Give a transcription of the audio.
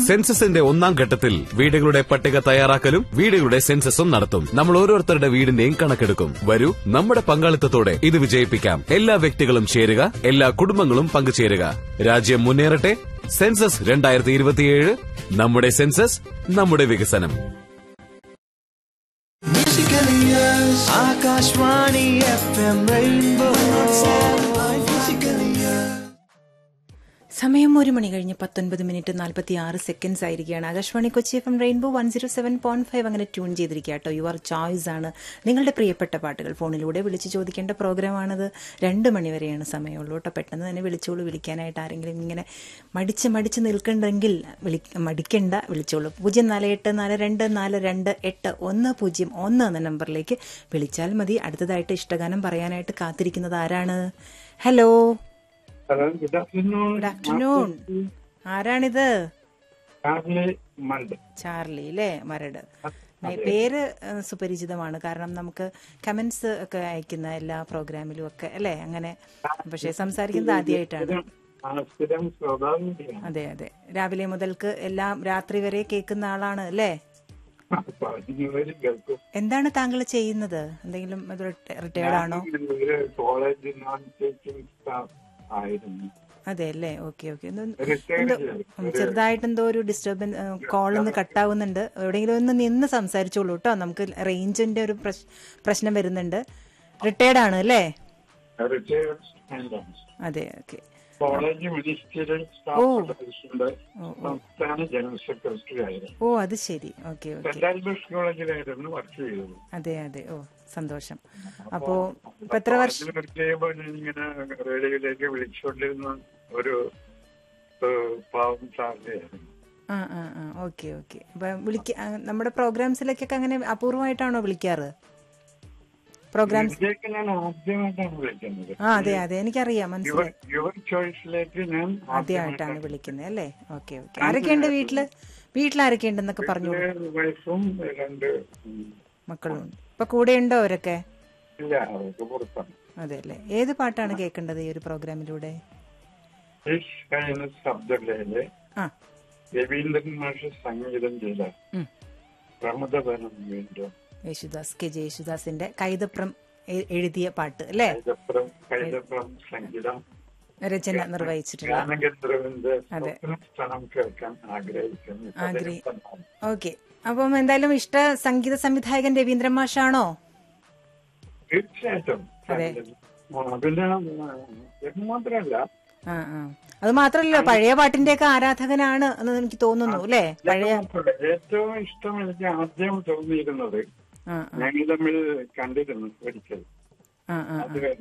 സെൻസസിന്റെ ഒന്നാം ഘട്ടത്തിൽ വീടുകളുടെ പട്ടിക തയ്യാറാക്കലും വീടുകളുടെ സെൻസസും നടത്തും നമ്മൾ ഓരോരുത്തരുടെ വീടിന്റെയും കണക്കെടുക്കും വരൂ നമ്മുടെ പങ്കാളിത്തത്തോടെ ഇത് വിജയിപ്പിക്കാം എല്ലാ വ്യക്തികളും ചേരുക എല്ലാ കുടുംബങ്ങളും പങ്കുചേരുക രാജ്യം മുന്നേറട്ടെ സെൻസസ് രണ്ടായിരത്തി ഇരുപത്തിയേഴ് നമ്മുടെ സെൻസസ് നമ്മുടെ വികസനം Musically yours. Akashvani FM Rainbow. Musically yours. സമയം ഒരു മണി കഴിഞ്ഞ് പത്തൊൻപത് മിനിറ്റ് നാൽപ്പത്തി ആറ് സെക്കൻഡ്സ് ആയിരിക്കുകയാണ് Akashvani Kochi F M rainbow one zero seven point five അങ്ങനെ ട്യൂൺ ചെയ്തിരിക്കുക കേട്ടോ യുവർ ചോയ്സ് ആണ് നിങ്ങളുടെ പ്രിയപ്പെട്ട പാട്ടുകൾ ഫോണിലൂടെ വിളിച്ച് ചോദിക്കേണ്ട പ്രോഗ്രാമാണിത് രണ്ട് മണി വരെയാണ് സമയമുള്ളൂ കേട്ടോ പെട്ടെന്ന് തന്നെ വിളിച്ചോളൂ വിളിക്കാനായിട്ട് ആരെങ്കിലും ഇങ്ങനെ മടിച്ച് മടിച്ച് നിൽക്കണ്ടെങ്കിൽ വിളി മടിക്കണ്ട വിളിച്ചോളൂ പൂജ്യം നാല് എട്ട് നാല് രണ്ട് നാല് രണ്ട് എട്ട് ഒന്ന് പൂജ്യം ഒന്ന് എന്ന നമ്പറിലേക്ക് വിളിച്ചാൽ മതി അടുത്തതായിട്ട് ഇഷ്ടഗാനം പറയാനായിട്ട് കാത്തിരിക്കുന്നത് ആരാണ് hello hello good afternoon good afternoon ആരാണിത് ചാർലി മണ്ട് ചാർലി അല്ലേ മരട് പേര് ഏഹ്, സുപരിചിതമാണ് കാരണം നമുക്ക് കമന്റ്സ് ഒക്കെ അയക്കുന്ന എല്ലാ പ്രോഗ്രാമിലും ഒക്കെ അല്ലേ അങ്ങനെ പക്ഷെ സംസാരിക്കുന്നത് ആദ്യമായിട്ടാണ് ആ, സ്ഥിരം ശ്രോതാവും അതെ അതെ രാവിലെ മുതൽക്ക് എല്ലാം രാത്രി വരെ കേൾക്കുന്ന ആളാണ് അല്ലേ പറഞ്ഞവര് കേൾക്കും എന്താണ് താങ്കൾ ചെയ്യുന്നത് എന്തെങ്കിലും റിട്ടയർഡ് ആണോ ഒരു കോളേജ് നോൺ ടീച്ചിങ് സ്റ്റാഫ് ആയിരുന്നു അതെ അല്ലേ ഓക്കെ ഓക്കെ റിട്ടയർഡ് ചെറുതായിട്ട് എന്തോ ഒരു ഡിസ്റ്റർബൻസ് കോൾ ഒന്ന് കട്ടാവുന്നുണ്ട് എവിടെയെങ്കിലും ഒന്ന് നിന്ന് സംസാരിച്ചോളൂ കേട്ടോ നമുക്ക് റേഞ്ചിന്റെ ഒരു പ്രശ്- പ്രശ്നം വരുന്നുണ്ട് റിട്ടയർഡ് ആണ് അല്ലേ റിട്ടയർഡ് സ്റ്റാൻഡാണ് അതെ ഓക്കെ കോളേജ് മിനിസ്റ്റീരിയൽ സ്റ്റാഫ് ഫെഡറേഷന്റെ സംസ്ഥാന ജനറൽ സെക്രട്ടറി ആയിരുന്നു ഓ അത് ശരി ഓക്കെ ഓക്കെ സെന്റ് ആൽബർട്സ് കോളേജിലായിരുന്നു വർക്ക് ചെയ്തത് അതെ അതെ ഓ സന്തോഷം അപ്പോ ഇപ്പൊ എത്ര വർഷം വർക്ക് ചെയ്യുമ്പോൾ ഞാൻ ഇങ്ങനെ റേഡിയോയിലേക്ക് വിളിച്ചുകൊണ്ടിരുന്ന ഒരു ഏഹ്, പാവം ചാർലിയായിരുന്നു ആ ആ ആ ഓക്കെ ഓക്കെ അപ്പൊ വിളിക്ക ആ, നമ്മുടെ പ്രോഗ്രാംസിലേക്കൊക്കെ അങ്ങനെ അപൂർവമായിട്ടാണോ വിളിക്കാറ് പ്രോഗ്രാംസ് ഇതിലേക്ക് ഞാൻ ആദ്യമായിട്ടാണ് വിളിക്കുന്നത് ആ അതെ അതെ എനിക്കറിയാം യുവർ മനസ്സിലായി യുവർ ചോയ്സിലേക്ക് ഞാൻ ആദ്യമായിട്ടാണ് വിളിക്കുന്നത് അല്ലേ ഓക്കെ ഓക്കെ ആരൊക്കെയുണ്ട് വീട്ടില് വീട്ടിൽ ആരൊക്കെയുണ്ടെന്നൊക്കെ പറഞ്ഞു എന്റെ വൈഫും രണ്ട് ഉം, മക്കളുണ്ട് ഇപ്പൊ കൂടെ ഉണ്ടോ അവരൊക്കെ ഇല്ല അവർക്ക് പുറത്താണ് അതെ അല്ലേ ഏത് പാട്ടാണ് കേൾക്കേണ്ടത് ഈ ഒരു പ്രോഗ്രാമിലൂടെ ഇഷ് കഴിയുന്ന ശബ്ദത്തിലെ ആ രവീന്ദ്രൻ മാഷ് സംഗീതം ചെയ്ത ഉം. പ്രമദവനം വീണ്ടും യേശുദാസ് കെ ജെ യേശുദാസിന്റെ കൈതപ്രം എ- എഴുതിയ പാട്ട് അല്ലേ കൈതപ്രം കൈതപ്രം സംഗീതം രചന നിർവഹിച്ചിട്ടുള്ള ഗാനഗന്ധർവിന്റെ അതെ. സ്വപ്നസ്ഥലം കേൾക്കാൻ ആഗ്രഹിക്കുന്നു ആഗ്രഹി- ഓക്കെ അപ്പം എന്തായാലും ഇഷ്ട സംഗീത സംവിധായകൻ രവീന്ദ്രൻ മാഷാണോ തീർച്ചയായിട്ടും അതെ. ആ, പിന്നെ ആ, ഇത് മാത്രമല്ല ആ ആ അത് മാത്രല്ല പഴയ പാട്ടിന്റെ ഒക്കെ ആരാധകനാണ് എന്ന് എനിക്ക് തോന്നുന്നു അല്ലേ പഴയ മാത്രമല്ല, ഏറ്റവും ഇഷ്ടം എനിക്ക് ആദ്യം തോന്നിയിരുന്നത് ആ ഞങ്ങൾ തമ്മിൽ കണ്ടിരുന്നു ഒരിക്കൽ ആ ആ അത്